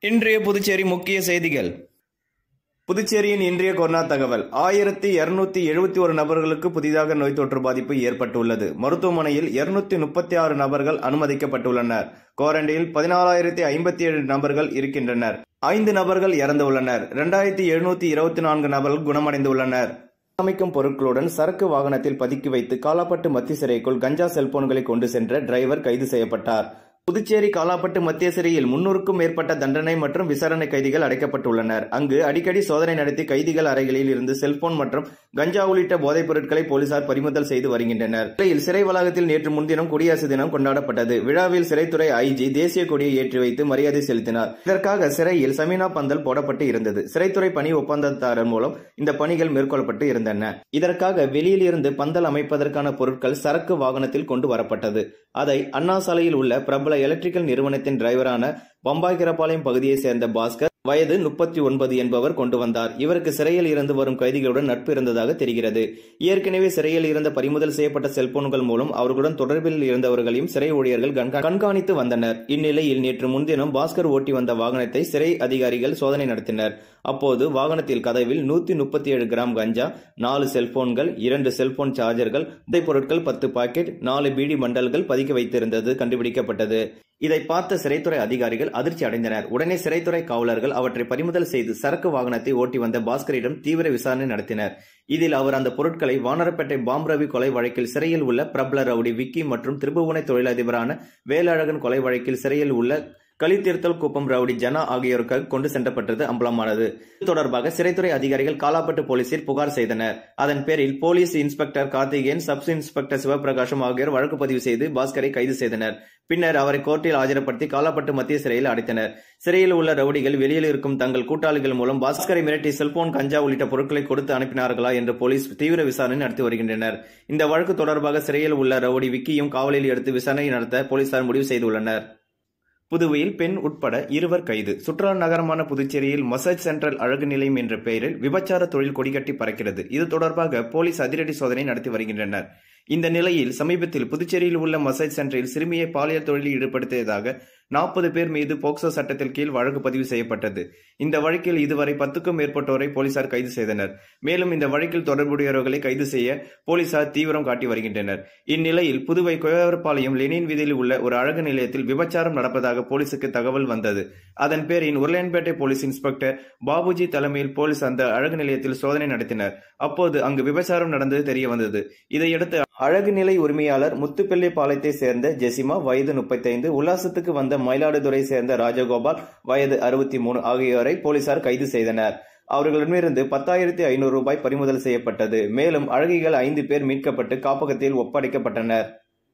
இன்றைய புதுச்சேரி முக்கிய செய்திகள் புதுச்சேரியின் இன்றைய கொரோனா தகவல் ஆயிரத்தி இருநூத்தி எழுபத்தி ஒரு நபர்களுக்கு புதிதாக நோய் தொற்று பாதிப்பு ஏற்பட்டுள்ளது மருத்துவமனையில் இருநூத்தி முப்பத்தி ஆறு நபர்கள் அனுமதிக்கப்பட்டுள்ளனர் குவாரண்டைனில் பதினாலாயிரத்தி ஐம்பத்தி ஏழு நபர்கள் இருக்கின்றனர் ஐந்து நபர்கள் இறந்துள்ளனர் இரண்டாயிரத்தி எழுநூத்தி இருபத்தி நான்கு நபர்கள் குணமடைந்துள்ளனர் அமைக்கும் பொருட்களுடன் சரக்கு வாகனத்தில் பதுக்கி வைத்து காலாப்பட்டு மத்திய சிறைக்குள் கஞ்சா செல்போன்களை கொண்டு சென்ற டிரைவர் கைது செய்யப்பட்டார் புதுச்சேரி காலாப்பட்டு மத்திய சிறையில் முன்னூறுக்கும் மேற்பட்ட தண்டனை மற்றும் விசாரணை கைதிகள் அடைக்கப்பட்டுள்ளனர் அங்கு அடிக்கடி சோதனை நடத்தி கைதிகள் அறைகளில் இருந்து செல்போன் மற்றும் கஞ்சா உள்ளிட்ட போதைப் பொருட்களை போலீசார் பறிமுதல் செய்து வருகின்றனர் நிலையில் சிறை வளாகத்தில் நேற்று முன்தினம் குடியரசு தினம் கொண்டாடப்பட்டது விழாவில் சிறைத்துறை ஐஜி தேசிய கொடியை ஏற்றி வைத்து மரியாதை செலுத்தினார் இதற்காக சிறையில் சமீனா பந்தல் போடப்பட்டு இருந்தது சிறைத்துறை பணி ஒப்பந்ததாரர் மூலம் இந்த பணிகள் மேற்கொள்ளப்பட்டு இருந்தன இதற்காக வெளியில் இருந்து பந்தல் அமைப்பதற்கான பொருட்கள் சரக்கு வாகனத்தில் கொண்டு வரப்பட்டது அதை அண்ணா சாலையில் உள்ள பிரபல எலக்ட்ரிக்கல் நிறுவனத்தின் டிரைவரான பம்பாய்கரபாளையம் பகுதியைச் சேர்ந்த பாஸ்கர் வயது முப்பத்தி ஒன்பது என்பவர் கொண்டு வந்தார் இவருக்கு சிறையில் இருந்து வரும் கைதிகளுடன் நட்பு இருந்ததாக தெரிகிறது ஏற்கனவே சிறையில் இருந்த பறிமுதல் செய்யப்பட்ட செல்போன்கள் மூலம் அவர்களுடன் தொடர்பில் இருந்தவர்களையும் சிறை ஊழியர்கள் கண்கா- கண்காணித்து வந்தனர் இந்நிலையில் நேற்று முன்தினம் பாஸ்கர் ஓட்டி வந்த வாகனத்தை சிறை அதிகாரிகள் சோதனை நடத்தினர் அப்போது வாகனத்தில் கதவில் நூத்தி முப்பத்தி ஏழு கிராம் கஞ்சா நாலு செல்போன்கள் இரண்டு செல்போன் சார்ஜர்கள் போதைப் பொருட்கள் பத்து பாக்கெட் நாலு பீடி மண்டல்கள் பதுக்கி வைத்திருந்தது கண்டுபிடிக்கப்பட்டது இதை பார்த்த சிறைத்துறை அதிகாரிகள் அதிர்ச்சி அடைந்தனர் உடனே சிறைத்துறை காவலர்கள் அவற்றை பறிமுதல் செய்து சரக்கு வாகனத்தை ஓட்டி வந்த பாஸ்கரிடம் தீவிர விசாரணை நடத்தினர் இதில் அவர் அந்த பொருட்களை வானரப்பேட்டை பாம் ரவி கொலை வழக்கில் சிறையில் உள்ள பிரபல ரவுடி விக்கி மற்றும் திருபுவனை தொழிலதிபரான வேலழகன் கொலை வழக்கில் சிறையில் உள்ள களித்தீர்த்தல் குப்பம் ரவுடி ஜனா ஆகியோருக்காக கொண்டு சென்றப்பட்டது அம்பலமானது இது தொடர்பாக சிறைத்துறை அதிகாரிகள் காலாப்பட்டு போலீசில் புகார் செய்தனர் அதன் பேரில் police inspector Karthikeyan sub inspector Sivaprakasam ஆகியோர் வழக்கு பதிவு செய்து பாஸ்கரை கைது செய்தனர் பின்னர் அவரை கோர்ட்டில் ஆஜர்படுத்தி காலாப்பட்டு மத்திய சிறையில் அடைத்தனர் சிறையில் உள்ள ரவுடிகள் வெளியில் இருக்கும் தங்கள் கூட்டாளிகள் மூலம் பாஸ்கரை மிரட்டி செல்போன் கஞ்சா உள்ளிட்ட பொருட்களை கொடுத்து அனுப்பினார்களா என்று போலீஸ் தீவிர விசாரணை நடத்தி வருகின்றனர் இந்த வழக்கு தொடர்பாக சிறையில் உள்ள ரவுடி விக்கியும் காவலில் எடுத்து விசாரணை நடத்த போலீசார் முடிவு செய்துள்ளனர் புதுவையில் பெண் உட்பட இருவர் கைது சுற்றுலா நகரமான புதுச்சேரியில் மசாஜ் சென்ட்ரல் அழகு நிலையம் என்ற பெயரில் விபச்சார தொழில் கொடிகட்டி பறக்கிறது இது தொடர்பாக போலீஸ் அதிரடி சோதனை நடத்தி வருகின்றனர் இந்த நிலையில் சமீபத்தில் புதுச்சேரியில் உள்ள மசாஜ் சென்டரில் சிறுமியை பாலியல் தொழிலில் ஈடுபடுத்தியதாக நாற்பது பேர் மீது போக்சோ சட்டத்தில் கீழ் வழக்கு பதிவு செய்யப்பட்டது இந்த வழக்கில் இதுவரை பத்துக்கும் மேற்பட்டோரை போலீசார் கைது செய்தனர் மேலும் இந்த வழக்கில் தொடர்புடையவர்களை கைது செய்ய போலீசார் தீவிரம் காட்டி வருகின்றனர் இந்நிலையில் புதுவை கோயவரப்பாளையம் லெனின் வீதியில் உள்ள ஒரு அழகு நிலையத்தில் விபச்சாரம் நடப்பதாக போலீசுக்கு தகவல் வந்தது அதன் பேரின் உருளையன்பேட்டை போலீஸ் இன்ஸ்பெக்டர் பாபுஜி தலைமையில் போலீஸ் அந்த அழகு நிலையத்தில் சோதனை நடத்தினர் அப்போது அங்கு விபச்சாரம் நடந்தது தெரிய வந்தது இதையடுத்து அழகு நிலை உரிமையாளர் முத்துப்பிள்ளை பாளையத்தை சேர்ந்த ஜெசிமா வயது முப்பத்தைந்து உல்லாசத்துக்கு வந்த மயிலாடுதுறை சேர்ந்த ராஜகோபால் வயது அறுபத்தி மூணு ஆகியோரை போலீசார் கைது செய்தனர் அவர்களிடமிருந்து பத்தாயிரத்தி ஐநூறு ரூபாய் பறிமுதல் செய்யப்பட்டது மேலும் அழகிகள் ஐந்து பேர் மீட்கப்பட்டு காப்பகத்தில் ஒப்படைக்கப்பட்டனர்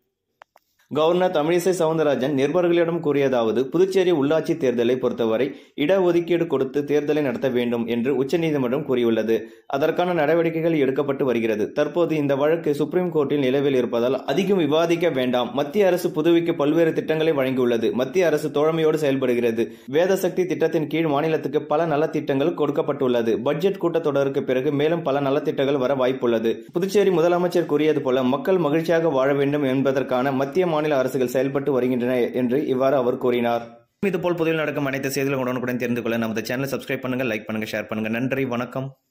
கவர்னர் தமிழிசை சவுந்தரராஜன் நிருபர்களிடம் கூறியதாவது புதுச்சேரி உள்ளாட்சி தேர்தலை பொறுத்தவரை இடஒதுக்கீடு கொடுத்து தேர்தலை நடத்த வேண்டும் என்று உச்சநீதிமன்றம் கூறியுள்ளது அதற்கான நடவடிக்கைகள் எடுக்கப்பட்டு வருகிறது தற்போது இந்த வழக்கு சுப்ரீம் கோர்ட்டில் நிலவில் இருப்பதால் அதிகம் விவாதிக்க வேண்டாம் மத்திய அரசு புதுவைக்கு பல்வேறு திட்டங்களை வழங்கியுள்ளது மத்திய அரசு தோழமையோடு செயல்படுகிறது வேதசக்தி திட்டத்தின் கீழ் மாநிலத்துக்கு பல நலத்திட்டங்கள் கொடுக்கப்பட்டுள்ளது பட்ஜெட் கூட்டத்தொடருக்கு பிறகு மேலும் பல நலத்திட்டங்கள் வர வாய்ப்புள்ளது புதுச்சேரி முதலமைச்சர் கூறியது போல மக்கள் மகிழ்ச்சியாக வாழ வேண்டும் என்பதற்கான மத்திய மாநில அரசுகள் செயல்பட்டு வருகின்றன என்று இவ்வாறு அவர் கூறினார் இதுபோல் புதிய நடக்கும் அனைத்து செய்திகளும் உடனுக்குடன் தெரிந்து கொள்ள நமது சேனலை சப்ஸ்கிரைப் பண்ணுங்க லைக் பண்ணுங்க ஷேர் பண்ணுங்க நன்றி வணக்கம்